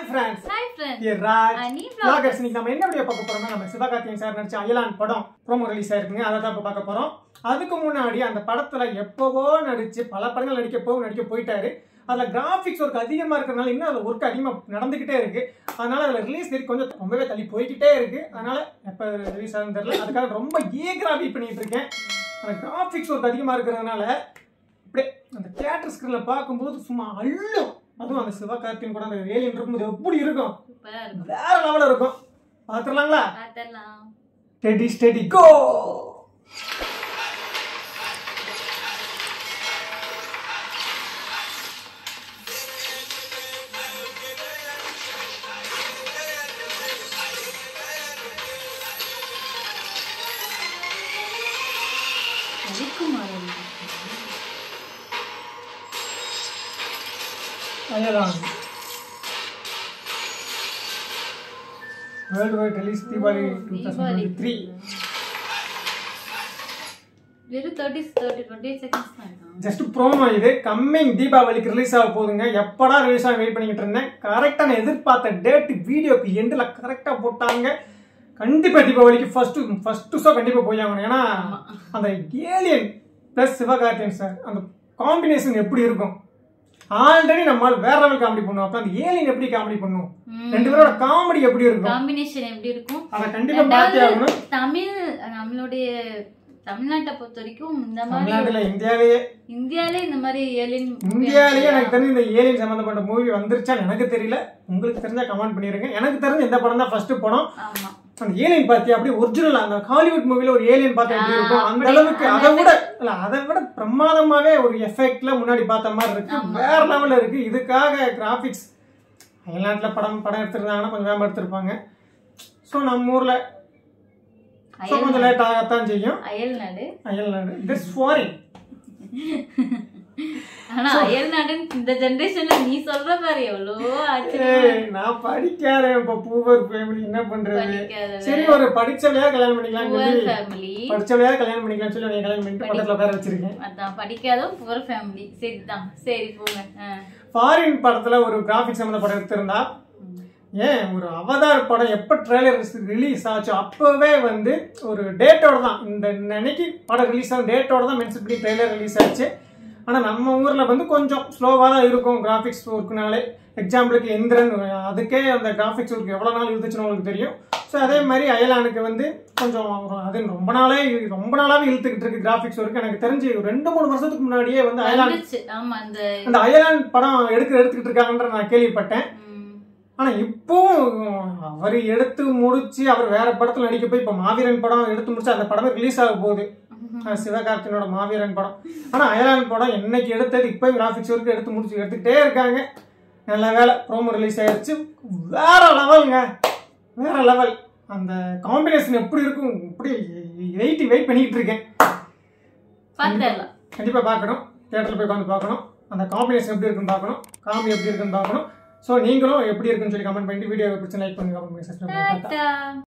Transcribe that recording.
Hi friends hi friend here Raj அனி vloggers இன்னைக்கு நம்ம என்ன வீடியோ பார்க்க போறோம்னா நம்ம சிவகார்த்திகேயன் சார் நடிச்ச அயலான் படம் ப்ரோமோ ரிலீஸ் ஆயிருக்குங்க அதை தான் இப்போ பார்க்க போறோம் அதுக்கு முன்னாடி அந்த படத்துல எப்பவோ நடிச்சு பல படங்கள் நடிக்க போக நடிக்க போயிட்டாரு அதுல கிராஃபிக்ஸ் ஒர்க் அதிகமா இருக்கிறதுனால இன்னும் அதுல ஒர்க் அதிகமா நடந்துகிட்டே இருக்கு அதனால அதுல ரிலீஸ் டேட் கொஞ்சம் ரொம்பவே தள்ளி போய்கிட்டே இருக்கு அதனால எப்ப ரிலீஸ் ஆகுதுன்னு தெரியல அதுக்காக ரொம்ப ஈகரா வெயிட் பண்ணிட்டு இருக்கேன் அந்த கிராஃபிக்ஸ் ஒர்க் அதிகமா இருக்கிறதுனால அப்படியே அந்த தியேட்டர் ஸ்கிரீன்ல பார்க்கும்போது சும்மா அள்ளும் அதுவும் அந்த சிவகார்த்தியன் கூட அந்த ஏலியன் இருக்கும்போது எப்படி இருக்கும் சூப்பரா இருக்கும் வேற லெவல்ல இருக்கும் பாத்துடலாங்களா அதெல்லாம் steady steady go Ravikumar Ayalaan world wide release Deepavali two thousand three வெறும் தேர்ட்டி தேர்ட்டி டுவெண்ட்டி செகண்ட்ஸ் தான் இருக்கும் ஜஸ்ட் ப்ரோமோ இது கம்மிங் தீபாவளிக்கு ரிலீஸ் ஆக போகுதுங்க எப்படா ரிலீஸ் ஆக வெயிட் பண்ணிக்கிட்டு இருந்தேன் கரெக்டாக நான் எதிர்பார்த்த டேட் வீடியோக்கு எண்டில் கரெக்டாக போட்டாங்க கண்டிப்பா தீபாவளிக்கு ஃபர்ஸ்ட் ஃபர்ஸ்ட் ஷோ கண்டிப்பா போய் ஆகணும் ஏன்னா அந்த ஏலியன் பிளஸ் சிவகார்த்தியன் சார் அந்த காம்பினேஷன் எப்படி இருக்கும் ஆல்ரெடி நம்மால் வேற லெவல் காமெடி பண்ணுவோம் அப்ப அந்த ஏலியன் எப்படி காமெடி பண்ணுவோம் ரெண்டு பேரோட காமெடி எப்படி இருக்கும் காம்பினேஷன் எப்படி இருக்கும் அதை கண்டிப்பா பார்த்தே ஆகணும் தமிழ் நம்மளுடைய தமிழ்நாட்டை பொறுத்த வரைக்கும் இந்த மாதிரி தமிழ்நாட்டுல இந்தியாவிலேயே இந்தியாலே இந்த மாதிரி ஏலியன் இந்தியாவிலேயே எனக்கு தெரிஞ்ச இந்த ஏலியன் சம்பந்தப்பட்ட மூவி வந்துருச்சான்னு எனக்கு தெரியல உங்களுக்கு தெரிஞ்சா கமெண்ட் பண்ணிருங்க எனக்கு தெரிஞ்ச இந்த படம் தான் ஃபர்ஸ்ட் படம் ஆமா அந்த ஏலியன் பார்த்தியா அப்படியே ஒரிஜினல் அந்த ஹாலிவுட் மூவில ஒரு ஏலியன் பார்த்தா எப்படி ஆ, இருக்கும் அந்த அப்படி- அளவுக்கு அந்த அதை விட இல்ல அதை விட பிரமாதமாவே ஒரு எஃபெக்ட்ல முன்னாடி பார்த்த மாதிரி இருக்கு ஆமா. வேற லெவல்ல இருக்கு இதுக்காக கிராபிக்ஸ் அயல்நாட்டுல படம் படம் எடுத்திருந்தாங்கன்னா கொஞ்சம் வேகமா எடுத்திருப்பாங்க ஸோ நம்ம ஊர்ல ஸோ அயல் கொஞ்சம் லேட் ஆகத்தான் செய்யும் அயல்நாடு அயல்நாடு திஸ் ஃபாரின் ஆனா அயல்நாடுன்னு இந்த ஜெனரேஷன்ல நீ சொல்ற பாரு எவ்வளோ ஆச்சரியம் ஏய், நான் படிக்காதேன் இப்ப பூவர் ஃபேமிலி என்ன பண்றது படிக்காத சரி ஒரு படிச்சவளையா கல்யாணம் பண்ணிக்கலாம் சொல்லி ஃபேமிலி படிச்சவளையா கல்யாணம் பண்ணிக்கலாம் சொல்லி உன்னை கல்யாணம் பண்ணிட்டு பக்கத்துல உட்கார வச்சிருக்கேன் அதான் படிக்காதவன் புவர் ஃபேமிலி சரிதான் சரி போங்க ஆ. ஃபாரின் படத்துல ஒரு கிராபிக் சம்மந்த படம் எடுத்திருந்தா ஏன் ஒரு அவதார் படம் எப்போ ட்ரெய்லர் ரிலீஸ் ஆச்சோ அப்போவே வந்து ஒரு டேட்டோட தான் இந்த அன்னைக்கு படம் ரிலீஸ் ஆகும் டேட்டோட தான் மென்ஷன் பண்ணி ட்ரெய்லர் ரிலீஸ் ஆச்சு ஆனால் நம்ம ஊரில் வந்து கொஞ்சம் ஸ்லோவாக தான் இருக்கும் கிராஃபிக்ஸ் ஒர்க்குனாலே எக்ஸாம்பிளுக்கு எந்திரன் அதுக்கே அந்த கிராஃபிக்ஸ் ஒர்க் எவ்வளோ நாள் இழுத்துச்சுன்னு உங்களுக்கு தெரியும் ஸோ அதே மாதிரி அயலானுக்கு வந்து கொஞ்சம் ஒரு- அது ரொம்ப நாளே ரொம்ப நாளாவே இழுத்துக்கிட்டு இருக்கு கிராஃபிக்ஸ் ஒர்க் எனக்கு தெரிஞ்சு ஒரு ரெண்டு மூணு வருஷத்துக்கு முன்னாடியே வந்து அயலான் வந்துச்சு ஆமா அந்த அந்த அயலான் படம் எடுக்க எடுத்துக்கிட்டு இருக்காங்கன்ற நான் கேள்விப்பட்டேன் ம், ஆனா இப்போவும் அவர் எடுத்து முடிச்சு அவர் வேற படத்துல நடிக்க போய் இப்ப மாவீரன் படம் எடுத்து முடிச்சு அந்த படமே ரிலீஸ் ஆக போகுது அஹ் சிவகார்த்தினோட மாவீரன் படம் ஆனா அயலான் படம் என்னைக்கு எடுத்தது இப்பயும் கிராஃபிக்ஸ் ஒர்க் எடுத்து முடிச்சு எடுத்துக்கிட்டே இருக்காங்க நல்ல வேலை ப்ரோமோ ரிலீஸ் ஆயிடுச்சு வேற லெவலுங்க வேற லெவல் அந்த காம்பினேஷன் எப்படி இருக்கும் இப்படி வெயிட் வெயிட் பண்ணிக்கிட்டு இருக்கேன் பாத்துடலாம் கண்டிப்பா பார்க்கணும் தியேட்டர்ல போய் உட்காந்து பார்க்கணும் அந்த காம்பினேஷன் எப்படி இருக்குன்னு பார்க்கணும் காமெடி எப்படி இருக்குன்னு பார்க்கணும் ஸோ நீங்களும் எப்படி இருக்குன்னு சொல்லி கமெண்ட் பண்ணிட்டு வீடியோ பிடிச்சி லைக் பண்ணுங்க கமெண்ட் பண்ணி சப்ஸ்கிரைப் பண்ணுங்க டாடா